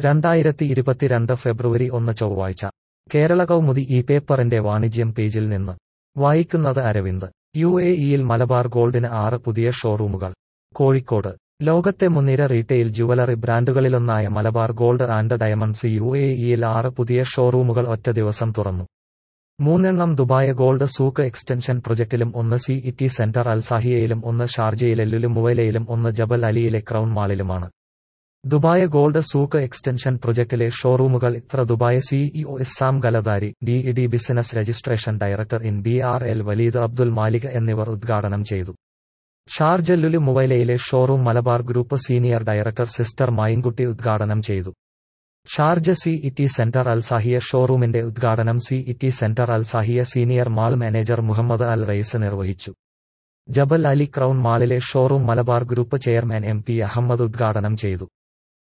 രണ്ടായിരത്തി ഇരുപത്തിരണ്ട് ഫെബ്രുവരി ഒന്ന് ചൊവ്വാഴ്ച കേരള കൗമുദി ഈ പേപ്പറിന്റെ വാണിജ്യം പേജിൽ നിന്ന് വായിക്കുന്നത് അരവിന്ദ് യു എ ഇയിൽ മലബാർ ഗോൾഡിന് ആറ് പുതിയ ഷോറൂമുകൾ കോഴിക്കോട് ലോകത്തെ മുൻനിര റീറ്റെയിൽ ജുവലറി ബ്രാൻഡുകളിലൊന്നായ Malabar gold and diamonds U A ഇയിൽ ആറ് പുതിയ ഷോറൂമുകൾ ഒറ്റ ദിവസം തുറന്നു മൂന്നെണ്ണം ദുബായ് ഗോൾഡ് സൂക്ക് എക്സ്റ്റൻഷൻ പ്രൊജക്ടിലും ഒന്ന് സി ഇറ്റി സെന്റർ അൽസാഹിയയിലും ഒന്ന് ഷാർജയിലെ ലുലു മുവൈലയിലും ഒന്ന് ജബൽ അലിയിലെ ക്രൗൺ മാളിലുമാണ് ദുബായ് ഗോൾഡ് സൂക്ക് എക്സ്റ്റൻഷൻ പ്രൊജക്ടിലെ ഷോറൂമുകൾ ഇത്ര Dubai CEO Issam Galadari D E D business registration director in B R L Waleed Abdul Malik എന്നിവർ ഉദ്ഘാടനം ചെയ്തു ഷാർജ ലുലു മുവൈലയിലെ showroom Malabar group senior director sister Mayinkutty ഉദ്ഘാടനം ചെയ്തു Sharjah city centre Al Sahiya ഷോറൂമിന്റെ ഉദ്ഘാടനം city centre Al Sahiya senior mall manager Mohammed Al Rais നിർവഹിച്ചു Jebel Ali crown മാളിലെ showroom Malabar group chairman M P Ahammed ഉദ്ഘാടനം ചെയ്തു